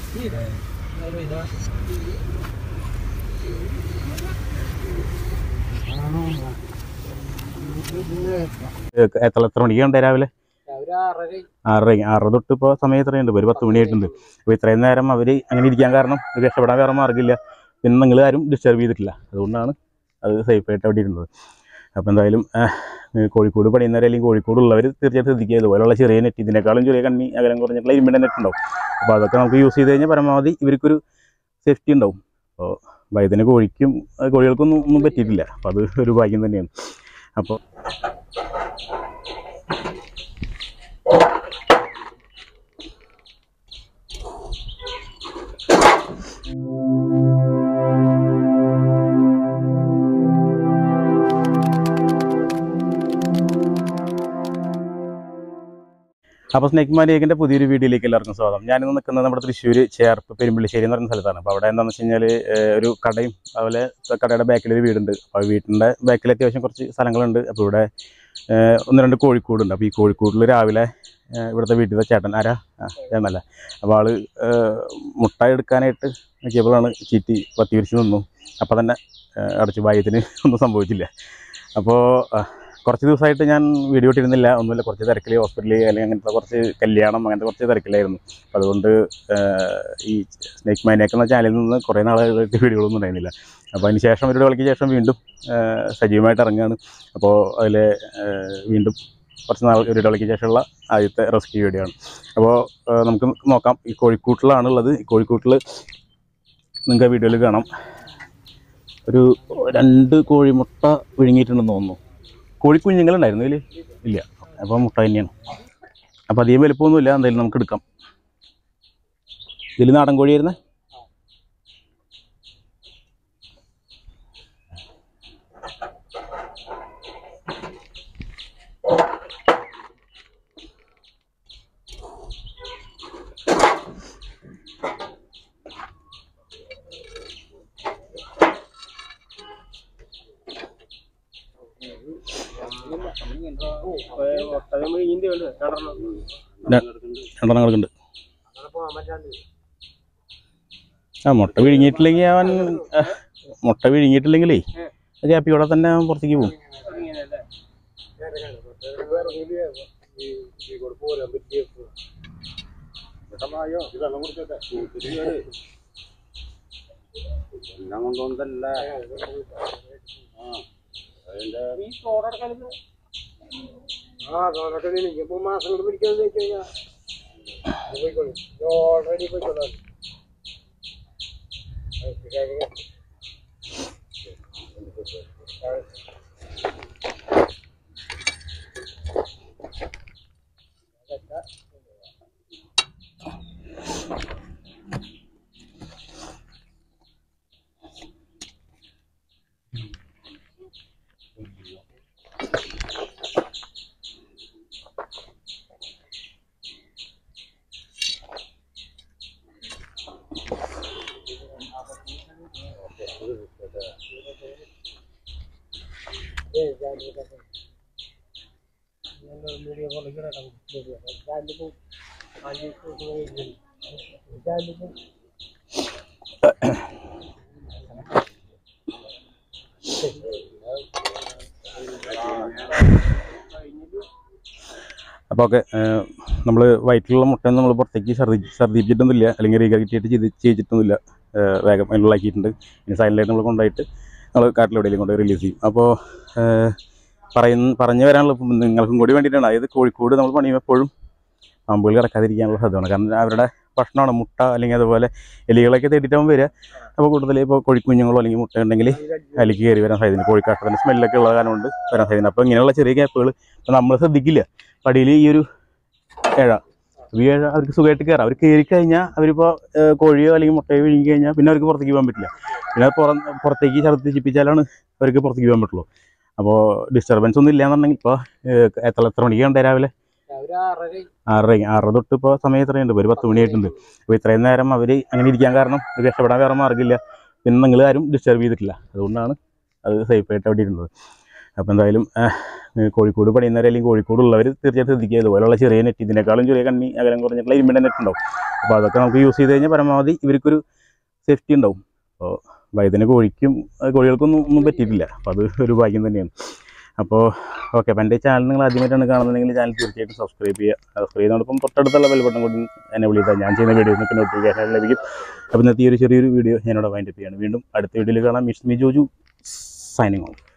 എത്ര എത്ര മണിക്ക് കണ്ടേ രാവിലെ ആറര ആറര തൊട്ട് ഇപ്പോൾ സമയം എത്രയുണ്ട് ഒരു പത്ത് മണിയായിട്ടുണ്ട് അപ്പോൾ ഇത്രയും നേരം അവർ അങ്ങനെ ഇരിക്കാൻ കാരണം ഇത് രക്ഷപ്പെടാൻ വേറെ മാർഗ്ഗമില്ല പിന്നെ നിങ്ങൾ ആരും ഡിസ്റ്റർബ് ചെയ്തിട്ടില്ല അതുകൊണ്ടാണ് അത് സേഫായിട്ട് അവിടെ ഇരുന്നത് അപ്പോൾ എന്തായാലും ആ, കോഴിക്കോട് പണിയുന്നവർ അല്ലെങ്കിൽ കോഴിക്കോട് ഉള്ളവർ തീർച്ചയായിട്ടും ശ്രദ്ധിക്കുക ഇതുപോലുള്ള ചെറിയ നെറ്റ് ഇതിനേക്കാളും ചെറിയ കണ്ണി അകലം കുറഞ്ഞിട്ടുള്ള ഇരുമ്പിൻ്റെ നെറ്റ് ഉണ്ടാവും അപ്പോൾ അതൊക്കെ നമുക്ക് യൂസ് ചെയ്ത് കഴിഞ്ഞാൽ പരമാവധി ഇവർക്കൊരു സേഫ്റ്റി ഉണ്ടാവും അപ്പോൾ വൈദ്യന് കോഴിക്കും ആ, കോഴികൾക്കൊന്നും ഒന്നും പറ്റിയിട്ടില്ല അപ്പോൾ അത് ഒരു ഭാഗ്യം തന്നെയാണ് അപ്പോൾ അപ്പോൾ സ്നേക് മാലിയേക്കിൻ്റെ പുതിയൊരു വീഡിയോയിലേക്ക് എല്ലാവർക്കും സ്വാഗതം ഞാനിന്ന് നിൽക്കുന്നത് നമ്മുടെ തൃശ്ശൂർ ചേർപ്പ് പെരുമ്പള്ളിശ്ശേരി എന്ന് പറയുന്ന സ്ഥലത്താണ് അപ്പോൾ അവിടെ എന്താണെന്ന് വെച്ച് കഴിഞ്ഞാൽ ഒരു കടയും അതുപോലെ കടയുടെ ബാക്കിൽ ഒരു വീടുണ്ട് അപ്പോൾ ആ വീട്ടിൻ്റെ ബാക്കിൽ അത്യാവശ്യം കുറച്ച് സ്ഥലങ്ങളുണ്ട് അപ്പോൾ ഇവിടെ ഏഹ്, ഒന്ന് രണ്ട് കോഴിക്കോടുണ്ട് അപ്പോൾ ഈ കോഴിക്കോടിൽ രാവിലെ ഏഹ്, ഇവിടുത്തെ വീട്ടിലെ ചേട്ടൻ ആരാ ആ, ചേട്ടനല്ല അപ്പോൾ ആള് ഏഹ്, മുട്ട എടുക്കാനായിട്ട് നോക്കിയപ്പോഴാണ് ചീറ്റി പത്തി വിരിച്ച് നിന്നു അപ്പോൾ തന്നെ ഏഹ്, അടച്ചു ഭാഗ്യത്തിന് ഒന്നും സംഭവിച്ചില്ല അപ്പോൾ കുറച്ച് ദിവസമായിട്ട് ഞാൻ വീഡിയോ ഇട്ടിരുന്നില്ല ഒന്നുമില്ല കുറച്ച് തിരക്കിൽ ഹോസ്പിറ്റലിൽ അല്ലെങ്കിൽ അങ്ങനത്തെ കുറച്ച് കല്യാണം അങ്ങനത്തെ കുറച്ച് തിരക്കിലായിരുന്നു അപ്പോൾ അതുകൊണ്ട് ആഹ്, ഈ സ്നേക്ക് മാനിയാക്ക് എന്ന ചാനലിൽ നിന്ന് കുറേ നാളായിട്ട് വീഡിയോകളൊന്നും ഉണ്ടായിരുന്നില്ല അപ്പോൾ അതിന് ശേഷം ഒരു കളിക്ക് ശേഷം വീണ്ടും ആഹ്, സജീവമായിട്ട് ഇറങ്ങുകയാണ് അപ്പോൾ അതിൽ വീണ്ടും കുറച്ച് നാൾ ഒരു കളിക്ക് ശേഷമുള്ള ആദ്യത്തെ റെസ്ക്യൂ വീഡിയോ ആണ് അപ്പോൾ ആഹ്, നമുക്ക് നോക്കാം ഈ കോഴിക്കൂട്ടിലാണ് ഉള്ളത് ഈ കോഴിക്കൂട്ടിൽ നിങ്ങൾക്ക് വീഡിയോയിൽ കാണാം ഒരു രണ്ട് കോഴിമുട്ട വിഴുങ്ങിയിട്ടുണ്ടെന്ന് തോന്നുന്നു കോഴിക്കുഞ്ഞുങ്ങളുണ്ടായിരുന്നു ഇതിൽ ഇല്ല അപ്പോൾ മുട്ട തന്നെയാണ് അപ്പോൾ അധികം വലുപ്പമൊന്നുമില്ല എന്തായാലും നമുക്ക് എടുക്കാം ഇതിൽ നാടൻ കോഴിയായിരുന്നേ രണ്ടെണ്ണം കിടക്കുന്നുണ്ട് ആ മുട്ട വിഴുങ്ങിയിട്ടില്ലെങ്കിൽ അവൻ ആ, മുട്ട വിഴുങ്ങിയിട്ടില്ലെങ്കിലേ ഗ്യാപ്പിയോടെ തന്നെ അവൻ പുറത്തേക്ക് പോകും ആ അതൊക്കെ എനിക്കിപ്പോ മാസം കൊണ്ട് പിടിക്കാന്ന് വെച്ച് കഴിഞ്ഞാ പോയിക്കോളൂ ഓൾറെഡി പോയിക്കോളൂ വീഡിയോ കോൾ കിടക്കും അപ്പോൾ ഓക്കെ നമ്മൾ വയറ്റിലുള്ള മുട്ട നമ്മൾ പുറത്തേക്ക് ഛർദി ഛർദ്ദിപ്പിച്ചിട്ടൊന്നുമില്ല അല്ലെങ്കിൽ റീകരിറ്റിയിട്ട് ചെയ്ത് ചെയ്തിട്ടൊന്നുമില്ല ഏഹ് വേഗം അതിനുള്ളാക്കിയിട്ടുണ്ട് ഇനി സൈലൻ്റായിട്ട് നമ്മൾ കൊണ്ടുപോയിട്ട് നമ്മൾ കാട്ടിലെവിടെയെങ്കിലും കൊണ്ടുപോയി റിലീസ് ചെയ്യും അപ്പോൾ പറയുന്ന പറഞ്ഞു വരാനുള്ള ഇപ്പം നിങ്ങൾക്കും കൂടി വേണ്ടിയിട്ടാണ് അതായത് കോഴിക്കോട് നമ്മൾ പണിയുമ്പോൾ എപ്പോഴും പാമ്പുകൾ കിടക്കാതിരിക്കാനുള്ള സാധ്യതയാണ് കാരണം അവരുടെ ഭക്ഷണമാണ് മുട്ട അല്ലെങ്കിൽ അതുപോലെ എലികളൊക്കെ തേടിയിട്ടാകുമ്പോൾ വരിക അപ്പോൾ കൂടുതൽ ഇപ്പോൾ കോഴിക്കുഞ്ഞുങ്ങളോ അല്ലെങ്കിൽ മുട്ട ഉണ്ടെങ്കിൽ അതിലേക്ക് കയറി വരാൻ സാധ്യത കോഴിക്കാട്ടത്തിൻ്റെ സ്മെല്ലൊക്കെ ഉള്ള കാരണം കൊണ്ട് വരാൻ സാധ്യത അപ്പോൾ ഇങ്ങനെയുള്ള ചെറിയ ഗ്യാപ്പുകൾ ഇപ്പോൾ നമ്മൾ ശ്രദ്ധിക്കില്ല പടിയിൽ ഈ ഒരു ഏഴ ഈ ഏഴ അവർക്ക് സുഖമായിട്ട് കയറാം അവർ കയറി കഴിഞ്ഞാൽ അവരിപ്പോൾ കോഴിയോ അല്ലെങ്കിൽ മുട്ടയോ വിഴുങ്ങി കഴിഞ്ഞാൽ പിന്നെ അവർക്ക് പുറത്തേക്ക് പോകാൻ പറ്റില്ല പിന്നെ അത് പുറം പുറത്തേക്ക് ഛർദ്ദിച്ചിപ്പിച്ചാലാണ് അവർക്ക് പുറത്തേക്ക് പോകാൻ പറ്റുള്ളൂ അപ്പോൾ ഡിസ്റ്റർബൻസ് ഒന്നും ഇല്ലാന്നുണ്ടെങ്കിൽ ഇപ്പോൾ എത്ര എത്ര മണിക്ക് കണ്ടേ രാവിലെ അവര് ആറര ആറര ആറര തൊട്ട് ഇപ്പോൾ സമയം എത്രയുണ്ട് ഒരു പത്ത് മണിയായിട്ടുണ്ട് അപ്പോൾ ഇത്രയും നേരം അവർ അങ്ങനെ ഇരിക്കാൻ കാരണം ഇത് രക്ഷപ്പെടാൻ വേറെ മാർഗ്ഗമില്ല പിന്നെ നിങ്ങൾ ആരും ഡിസ്റ്റർബ് ചെയ്തിട്ടില്ല അതുകൊണ്ടാണ് അത് സേഫായിട്ട് അവിടെ ഇരുന്നത് അപ്പോൾ എന്തായാലും ഏഹ്, കോഴിക്കോട് പണിയുന്നവർ അല്ലെങ്കിൽ കോഴിക്കോടുള്ളവർ തീർച്ചയായിട്ടും ശ്രദ്ധിക്കുക ഇതുപോലുള്ള ചെറിയ നെറ്റ് ഇതിനേക്കാളും ചെറിയ കണ്ണി അകലം കുറഞ്ഞിട്ടുള്ള ഇരുമ്പിൻ്റെ നെറ്റ് ഉണ്ടാവും അപ്പോൾ അതൊക്കെ നമുക്ക് യൂസ് ചെയ്ത് കഴിഞ്ഞാൽ പരമാവധി ഇവർക്കൊരു സേഫ്റ്റി ഉണ്ടാവും അപ്പോൾ വൈദ്യന് കോഴിക്കും ഏഹ്, കോഴികൾക്കൊന്നും ഒന്നും പറ്റിയിട്ടില്ല അപ്പോൾ അത് ഒരു ഭാഗ്യം തന്നെയാണ് അപ്പോൾ ഓക്കെ അപ്പോൾ എൻ്റെ ചാനൽ നിങ്ങൾ ആദ്യമായിട്ടാണ് കാണുന്നതെങ്കിൽ ചാനൽ തീർച്ചയായിട്ടും സബ്സ്ക്രൈബ് ചെയ്യുക സബ്സ്ക്രൈബ് ചെയ്യുന്നതോടൊപ്പം തൊട്ടടുത്തുള്ള ബെൽ ബട്ടൺ കൂടി എന്നെ വിളിച്ചാൽ ഞാൻ ചെയ്യുന്ന വീഡിയോസിനൊക്കെ നോട്ടിഫിക്കേഷൻ ലഭിക്കും അപ്പോൾ ഇന്നത്തെ ഈ ഒരു ചെറിയൊരു വീഡിയോ ഞാനിവിടെ വൈൻഡപ്പ് ചെയ്യാണ് വീണ്ടും അടുത്ത വീഡിയോയിൽ കാണാം miss me Joju signing of